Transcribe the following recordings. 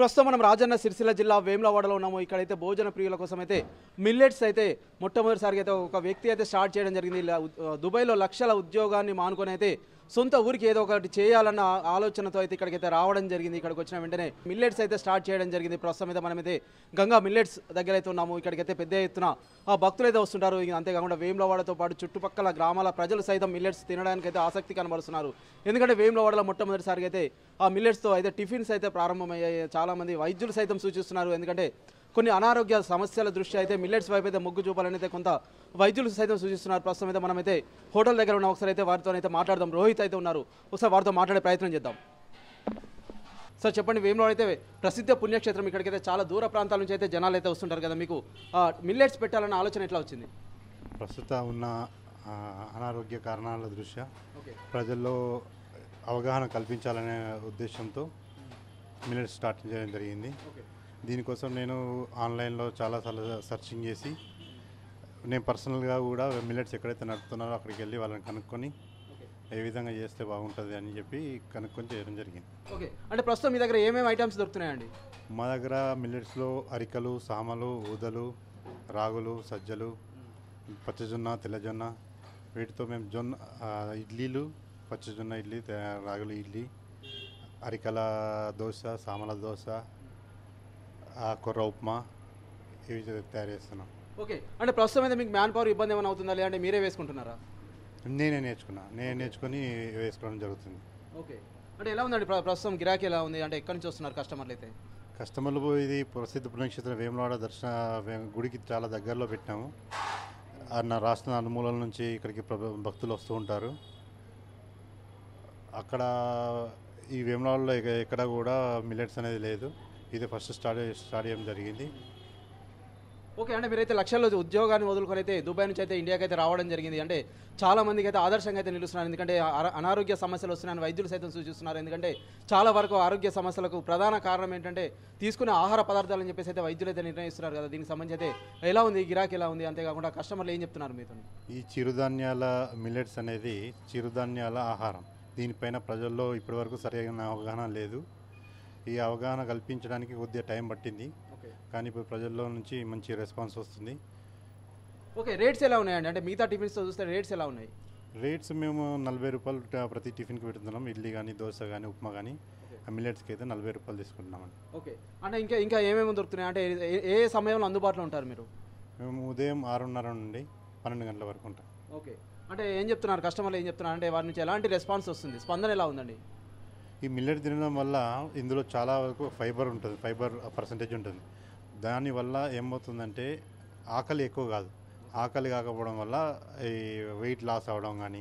ప్రస్తుతం మనం రాజన్న సిరిసిల్ల జిల్లా వేములవాడలో ఉన్నాము ఇక్కడైతే భోజన ప్రియుల కోసం అయితే మిల్లెట్స్ అయితే మొట్టమొదటిసారిగా అయితే ఒక వ్యక్తి అయితే స్టార్ట్ చేయడం జరిగింది ఇలా ఉ- దుబాయ్లో లక్షల ఉద్యోగాన్ని మానుకొని అయితే సొంత ఊరికి ఏదో ఒకటి చేయాలన్న ఆలోచనతో అయితే ఇక్కడికైతే రావడం జరిగింది ఇక్కడికి వచ్చిన వెంటనే మిల్లెట్స్ అయితే స్టార్ట్ చేయడం జరిగింది ప్రస్తుతం అయితే మనమైతే గంగా మిల్లెట్స్ దగ్గర అయితే ఉన్నాము ఇక్కడికైతే పెద్ద ఎత్తున ఆ భక్తులు అయితే వస్తుంటారు ఇక అంతేకాకుండా వేములవాడతో పాటు చుట్టుపక్కల గ్రామాల ప్రజలు సైతం మిల్లెట్స్ తినడానికి అయితే ఆసక్తి కనబరుస్తున్నారు ఎందుకంటే వేములవాడలో మొట్టమొదటిసారిగా అయితే ఆ మిల్లెట్స్తో అయితే టిఫిన్స్ అయితే ప్రారంభమయ్యాయి చాలామంది వైద్యులు సైతం సూచిస్తున్నారు ఎందుకంటే కొన్ని అనారోగ్య సమస్యల దృష్ట్యా అయితే మిల్లెట్స్ వైపు అయితే మొగ్గు చూపాలని అయితే కొంత వైద్యులు సైతం సూచిస్తున్నారు ప్రస్తుతం అయితే మనమైతే హోటల్ దగ్గర ఉన్న ఒకసారి అయితే వారితో అయితే మాట్లాడదాం రోహిత్ అయితే ఉన్నారు ఒకసారి వారితో మాట్లాడే ప్రయత్నం చేద్దాం సార్ చెప్పండి వేములో అయితే ప్రసిద్ధ పుణ్యక్షేత్రం ఇక్కడికైతే చాలా దూర ప్రాంతాల నుంచి అయితే జనాలు అయితే వస్తుంటారు కదా మీకు మిల్లెట్స్ పెట్టాలన్న ఆలోచన ఎట్లా వచ్చింది ప్రస్తుత ఉన్న ఆ, అనారోగ్య కారణాల దృష్ట్యా ఓకే ప్రజల్లో అవగాహన కల్పించాలనే ఉద్దేశంతో మిల్లెట్ స్టార్ట్ చేయడం జరిగింది ఓకే దీనికోసం నేను ఆన్లైన్లో చాలాసార్లు సెర్చింగ్ చేసి నేను పర్సనల్గా కూడా మిల్లెట్స్ ఎక్కడైతే నడుపుతున్నారో అక్కడికి వెళ్ళి వాళ్ళని కనుక్కొని ఓకే ఏ విధంగా చేస్తే బాగుంటుంది అని చెప్పి కనుక్కొని చేయడం జరిగింది ఓకే అంటే ప్రస్తుతం మీ దగ్గర ఏమేమి ఐటమ్స్ దొరుకుతున్నాయండి మా దగ్గర మిల్లెట్స్లో అరికలు సామలు ఊదలు రాగులు సజ్జలు పచ్చజొన్న తెల్లజొన్న వీటితో మేము జొన్న ఆ, ఇడ్లీలు పచ్చజొన్న ఇడ్లీ తే- రాగులు ఇడ్లీ అరికల దోశ సామల దోశ ఆ, కొర్ర ఉప్మా ఇవి తయారు చేస్తున్నాం ఓకే అంటే ప్రస్తుతం అయితే మీకు మ్యాన్ పవర్ ఇబ్బంది ఏమైనా అవుతుందా లేదంటే మీరే వేసుకుంటున్నారా నేనే నేర్చుకున్నా నేను నేర్చుకొని వేసుకోవడం జరుగుతుంది ఓకే అంటే ఎలా ఉందండి ప్ర- ప్రస్తుతం గిరాకీ ఎలా ఉంది అంటే ఎక్కడి నుంచి వస్తున్నారు కస్టమర్లు అయితే కస్టమర్లు ఇది ప్రసిద్ధ పుణ్యక్షేత్రం వేములవాడ దర్శన వే- గుడికి చాలా దగ్గరలో పెట్టాము ఆ నా రాష్ట్ర నలుమూలల నుంచి ఇక్కడికి ప్ర- భక్తులు వస్తూ ఉంటారు అక్కడ ఈ వేములవాడలో ఎక్క- ఎక్కడ కూడా మిల్లెట్స్ అనేది లేదు ఇది ఫస్ట్ స్టార్ట్ స్టార్ట్ చేయడం జరిగింది ఓకే అంటే మీరైతే లక్షల్లో ఉద్యోగాన్ని వదులుకొని అయితే దుబాయ్ నుంచి అయితే ఇండియాకి అయితే రావడం జరిగింది అంటే చాలా మందికి అయితే ఆదర్శంగా అయితే నిలుస్తున్నారు ఎందుకంటే అర- అనారోగ్య సమస్యలు వస్తున్నాయని వైద్యులు సైతం సూచిస్తున్నారు ఎందుకంటే చాలా వరకు ఆరోగ్య సమస్యలకు ప్రధాన కారణం ఏంటంటే తీసుకునే ఆహార పదార్థాలని చెప్పేసి అయితే వైద్యులు అయితే నిర్ణయిస్తున్నారు కదా దీనికి సంబంధించి అయితే ఎలా ఉంది ఈ గిరాకీ ఎలా ఉంది అంతేకాకుండా కస్టమర్లు ఏం చెప్తున్నారు మీతో ఈ చిరుధాన్యాల మిల్లెట్స్ అనేది చిరుధాన్యాల ఆహారం దీనిపైన ప్రజల్లో ఇప్పటివరకు సరైన అవగాహన లేదు ఈ అవగాహన కల్పించడానికి కొద్దిగా టైం పట్టింది ఓకే కానీ ఇప్పుడు ప్రజల్లో నుంచి మంచి రెస్పాన్స్ వస్తుంది ఓకే రేట్స్ ఎలా ఉన్నాయండి అంటే మిగతా టిఫిన్స్తో చూస్తే రేట్స్ ఎలా ఉన్నాయి రేట్స్ మేము నలభై రూపాయలు ట- ప్రతి టిఫిన్కి పెడుతున్నాం ఇడ్లీ కానీ దోశ కానీ ఉప్మా కానీ మిల్లెట్స్కి అయితే నలభై రూపాయలు తీసుకుంటున్నామండి ఓకే అంటే ఇంకా ఇంకా ఏమేమి దొరుకుతున్నాయి అంటే ఏ- ఏ సమయంలో అందుబాటులో ఉంటారు మీరు మేము ఉదయం ఆరున్నర నుండి పన్నెండు గంటల వరకు ఉంటాం ఓకే అంటే ఏం చెప్తున్నారు కస్టమర్లు ఏం చెప్తున్నారు అంటే వారి నుంచి ఎలాంటి రెస్పాన్స్ వస్తుంది స్పందన ఎలా ఉందండి ఈ మిల్లెట్ తినడం వల్ల ఇందులో చాలా వరకు ఫైబర్ ఉంటుంది ఫైబర్ పర్సంటేజ్ ఉంటుంది దానివల్ల ఏమవుతుందంటే ఆకలి ఎక్కువ కాదు ఆకలి కాకపోవడం వల్ల ఈ వెయిట్ లాస్ అవ్వడం కానీ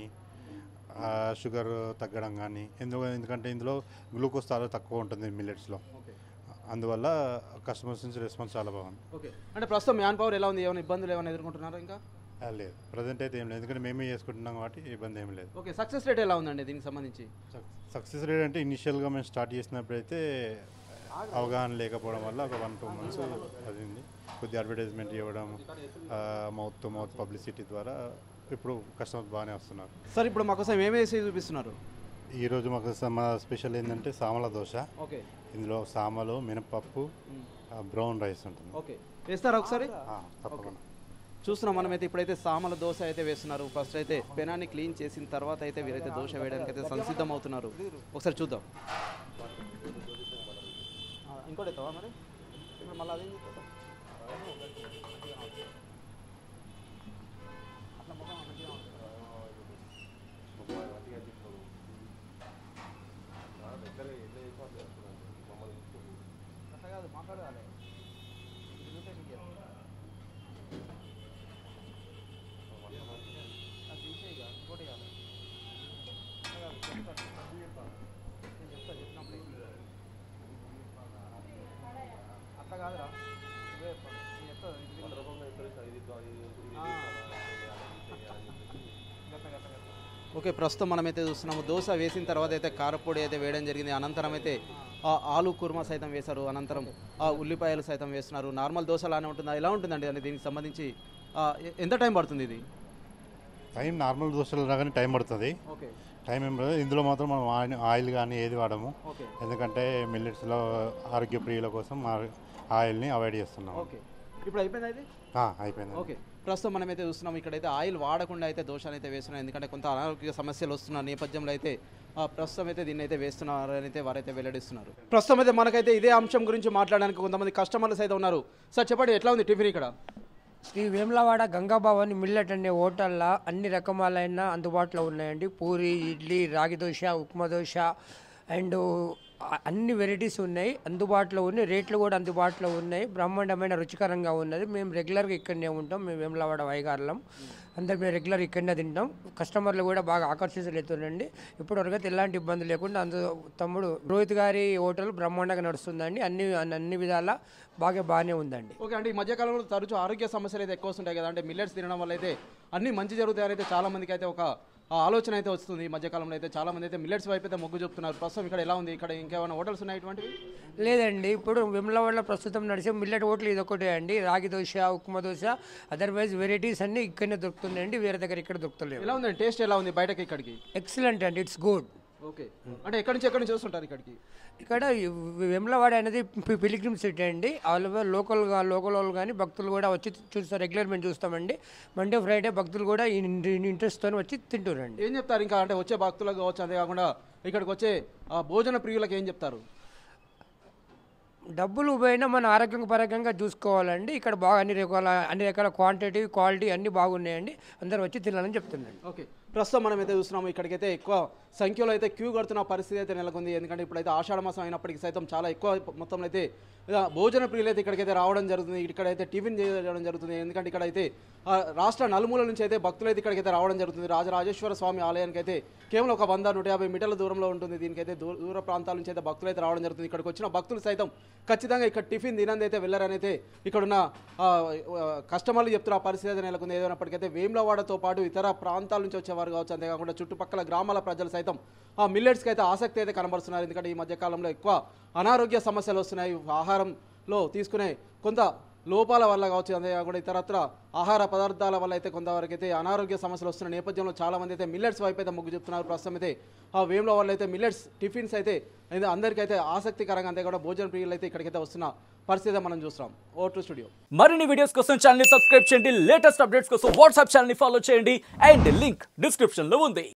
షుగర్ తగ్గడం కానీ ఎందుకు ఎందుకంటే ఇందులో గ్లూకోజ్ చాలా తక్కువ ఉంటుంది మిల్లెట్స్లో ఓకే అందువల్ల కస్టమర్స్ నుంచి రెస్పాన్స్ చాలా బాగుంది ఓకే అంటే ప్రస్తుతం మ్యాన్ పవర్ ఎలా ఉంది ఏమైనా ఇబ్బందులు ఏమైనా ఎదుర్కొంటున్నారా ఇంకా ఆ, లేదు ప్రజెంట్ అయితే ఏం లేదు ఎందుకంటే మేమే చేసుకుంటున్నాం కాబట్టి ఇబ్బంది ఏం లేదు ఓకే సక్సెస్ రేట్ ఎలా ఉందండి దీనికి సంబంధించి సక్సెస్ రేట్ అంటే ఇనిషియల్గా మేము స్టార్ట్ చేసినప్పుడైతే అవగాహన లేకపోవడం వల్ల ఒక వన్ టూ మంత్స్ అది ఉంది కొద్ది అడ్వర్టైజ్మెంట్ ఇవ్వడం మౌత్ టు మౌత్ పబ్లిసిటీ ద్వారా ఇప్పుడు కస్టమర్స్ బాగానే వస్తున్నారు సార్ ఇప్పుడు మాకోసం ఏమేసి చూపిస్తున్నారు ఈరోజు మాకు స- మా స్పెషల్ ఏంటంటే సామల దోశ ఓకే ఇందులో సామలు మినపప్పు ఆ, బ్రౌన్ రైస్ ఉంటుంది ఓకే వేస్తారా ఒకసారి ఆ, తప్పకుండా చూస్తున్నాం మనమైతే ఇప్పుడైతే సామల దోశ అయితే వేస్తున్నారు ఫస్ట్ అయితే పెనాన్ని క్లీన్ చేసిన తర్వాత అయితే వీరైతే దోశ వేయడానికి అయితే సంసిద్ధం అవుతున్నారు ఒకసారి చూద్దాం ఇంకోటి ఎత్తావా మరి ఇప్పుడు మళ్ళీ అదేం చేస్తావు? అట్లా ముఖం మంచిగా ఉంటుంది. అట్లా కాదు మాట్లాడాలి ఇన్విటేషన్ ఇయ్యాలి. అది తీసేయి ఇక, ఇంకోటి ఇవ్వాలి. అట్లా కాదు, చెప్తాను. నేను చెప్తా చెప్పినప్పుడు ఇయ్యి. అట్లా కాదురా నువ్వే చెప్పాలి. నేను చెప్తా, ఇది విను. ఆ. గట్ల, గట్ల, గట్ల. ఓకే ప్రస్తుతం మనమైతే చూస్తున్నాము దోశ వేసిన తర్వాత అయితే కారపొడి అయితే వేయడం జరిగింది అనంతరం అయితే ఆ ఆలు కుర్మా సైతం వేశారు అనంతరం ఆ ఉల్లిపాయలు సైతం వేస్తున్నారు నార్మల్ దోశ లానే ఉంటుందా ఎలా ఉంటుందండి అంటే దీనికి సంబంధించి ఆ, ఎ- ఎంత టైం పడుతుంది ఇది టైం నార్మల్ దోశలు కానీ టైం పడుతుంది ఓకే టైం ఏం పడుతుంది ఇందులో మాత్రం మనం ఆయిల్ ఆయిల్ కానీ ఏది వాడము ఓకే ఎందుకంటే మిల్లెట్స్లో ఆరోగ్య ప్రియుల కోసం ఆ- ఆయిల్ని అవాయిడ్ చేస్తున్నాం ఓకే ఇప్పుడు అయిపోయింది ఇది ఆ, అయిపోయింది ఓకే ప్రస్తుతం మనమైతే చూస్తున్నాం ఇక్కడైతే ఆయిల్ వాడకుండా అయితే దోషాన్ని అయితే వేస్తున్నాం ఎందుకంటే కొంత అనారోగ్య సమస్యలు వస్తున్న నేపథ్యంలో అయితే ఆ, ప్రస్తుతం అయితే దీన్ని అయితే వేస్తున్నారు అని అయితే వారైతే వెల్లడిస్తున్నారు ప్రస్తుతం అయితే మనకైతే ఇదే అంశం గురించి మాట్లాడడానికి కొంతమంది కస్టమర్స్ అయితే ఉన్నారు సార్ చెప్పండి ఎట్లా ఉంది టిఫిన్ ఇక్కడ శ్రీ వేములవాడ గంగాభవాని మిల్లెట్ అనే హోటల్లో అన్ని రకమాలైన అందుబాటులో ఉన్నాయండి పూరి ఇడ్లీ రాగి దోశ ఉప్మా దోశ అండ్ అన్ని వెరైటీస్ ఉన్నాయి అందుబాటులో ఉన్నాయి రేట్లు కూడా అందుబాటులో ఉన్నాయి బ్రహ్మాండమైన రుచికరంగా ఉన్నది మేము రెగ్యులర్గా ఇక్కడనే ఉంటాం మేము వేములవాడ వైగారులం అందరు మేము రెగ్యులర్ ఇక్కడనే తింటాం కస్టమర్లు కూడా బాగా ఆకర్షితులవుతుందండి ఇప్పటివరకు అయితే ఎలాంటి ఇబ్బంది లేకుండా అందు తమ్ముడు రోహిత్ గారి హోటల్ బ్రహ్మాండంగా నడుస్తుందండి అన్ని అన్ని విధాలా బాగా బాగానే ఉందండి ఓకే అంటే ఈ మధ్యకాలంలో తరచూ ఆరోగ్య సమస్యలు అయితే ఎక్కువ వస్తుంటాయి కదా అంటే మిల్లెట్స్ తినడం వల్ల అయితే అన్ని మంచి జరుగుతాయని అయితే చాలా మందికి అయితే ఒక ఆ, ఆలోచన అయితే వస్తుంది ఈ మధ్యకాలంలో అయితే చాలా మంది అయితే మిల్లెట్స్ వైపు అయితే మొగ్గు చూపుతున్నారు ప్రస్తుతం ఇక్కడ ఎలా ఉంది ఇక్కడ ఇంకేమైనా హోటల్స్ ఉన్నాయి ఇటువంటివి లేదండి ఇప్పుడు విమలవాడలో ప్రస్తుతం నడిచే మిల్లెట్ హోటల్ ఇది ఒకటే అండి రాగి దోశ ఉప్మా దోశ అదర్వైజ్ వెరైటీస్ అన్ని ఇక్కడనే దొరుకుతున్నాయండి వేరే దగ్గర ఇక్కడ దొరుకుతలేవు ఎలా ఉంది టేస్ట్ ఎలా ఉంది బయటకి ఇక్కడికి ఎక్సలెంట్ అండి ఇట్స్ గుడ్ ఓకే అంటే ఎక్కడి నుంచి ఎక్కడి నుంచి చూస్తుంటారు ఇక్కడికి ఇక్కడ ఈ వెమ్లవాడ అనేది పిలిగ్రిమ్ సిటీ అండి ఆల్ ఓవర్ లోకల్గా లోకల్ వాళ్ళు కానీ భక్తులు కూడా వచ్చి చూస్తారు రెగ్యులర్ మేము చూస్తామండి మండే ఫ్రైడే భక్తులు కూడా ఇంట్రెస్ట్తో వచ్చి తింటున్నారండి ఏం చెప్తారు ఇంకా అంటే వచ్చే భక్తులకు కావచ్చు అంతేకాకుండా ఇక్కడికి వచ్చే ఆ, భోజన ప్రియులకు ఏం చెప్తారు డబ్బులు పోయినా మన ఆరోగ్యం పరంగా చూసుకోవాలండి ఇక్కడ బాగా అన్ని రకాల అన్ని రకాల క్వాంటిటీ క్వాలిటీ అన్నీ బాగున్నాయండి అందరూ వచ్చి తినాలని చెప్తున్నాండి ఓకే ప్రస్తుతం మనం అయితే చూస్తున్నాము ఇక్కడికైతే ఎక్కువ సంఖ్యలో అయితే క్యూ కడుతున్న పరిస్థితి అయితే నెలకొంది ఎందుకంటే ఇప్పుడైతే ఆషాఢ మాసం అయినప్పటికీ సైతం చాలా ఎక్కువ మొత్తంలో అయితే ఇక భోజన ప్రియులు అయితే ఇక్కడికైతే రావడం జరుగుతుంది ఇక్కడైతే టిఫిన్ చేయడం జరుగుతుంది ఎందుకంటే ఇక్కడైతే ఆ, రాష్ట్ర నలుమూల నుంచి అయితే భక్తులు అయితే ఇక్కడికైతే రావడం జరుగుతుంది రాజరాజేశ్వర స్వామి ఆలయానికి అయితే కేవలం ఒక వంద నూట యాభై మీటర్ల దూరంలో ఉంటుంది దీనికైతే దూర దూర ప్రాంతాల నుంచి అయితే భక్తులు అయితే రావడం జరుగుతుంది ఇక్కడికి వచ్చిన భక్తులు సైతం ఖచ్చితంగా ఇక్కడ టిఫిన్ తినంది అయితే వెళ్ళారని అయితే ఇక్కడున్న ఆ, ఆ, కస్టమర్లు చెప్తున్న ఆ పరిస్థితి అయితే నెలకొంది ఏదైనప్పటికైతే వేములవాడతో పాటు ఇతర ప్రాంతాల నుంచి వచ్చేవారు కావచ్చు అంతేకాకుండా చుట్టుపక్కల గ్రామాల ప్రజలు సైతం ఆ మిల్లెట్స్కి అయితే ఆసక్తి అయితే కనబరుస్తున్నారు ఎందుకంటే ఈ మధ్య కాలంలో ఎక్కువ అనారోగ్య సమస్యలు వస్తున్నాయి ఆహారంలో తీసుకునే కొంత లోపాల వల్ల కావచ్చు అంతేకాకుండా ఇతరత్ర ఆహార పదార్థాల వల్ల అయితే కొంతవరకు అయితే అనారోగ్య సమస్యలు వస్తున్న నేపథ్యంలో చాలా మంది అయితే మిల్లెట్స్ వైపు అయితే మొగ్గు చెప్తున్నారు ప్రస్తుతం అయితే ఆ వేమ్లో వాళ్ళు అయితే మిల్లెట్స్ టిఫిన్స్ అయితే అయితే అందరికైతే ఆసక్తికరంగా అంతేకాకుండా భోజన ప్రియులు అయితే ఇక్కడికైతే వస్తున్న పరిస్థితి మనం చూస్తున్నాం ఓ టు స్టూడియో మరిన్ని వీడియోస్ కోసం ఛానల్ ని సబ్స్క్రైబ్ చేయండి లేటెస్ట్ అప్డేట్స్ కోసం వాట్సాప్ ఛానల్ ని ఫాలో చేయండి అండ్ లింక్ డిస్క్రిప్షన్ లో ఉంది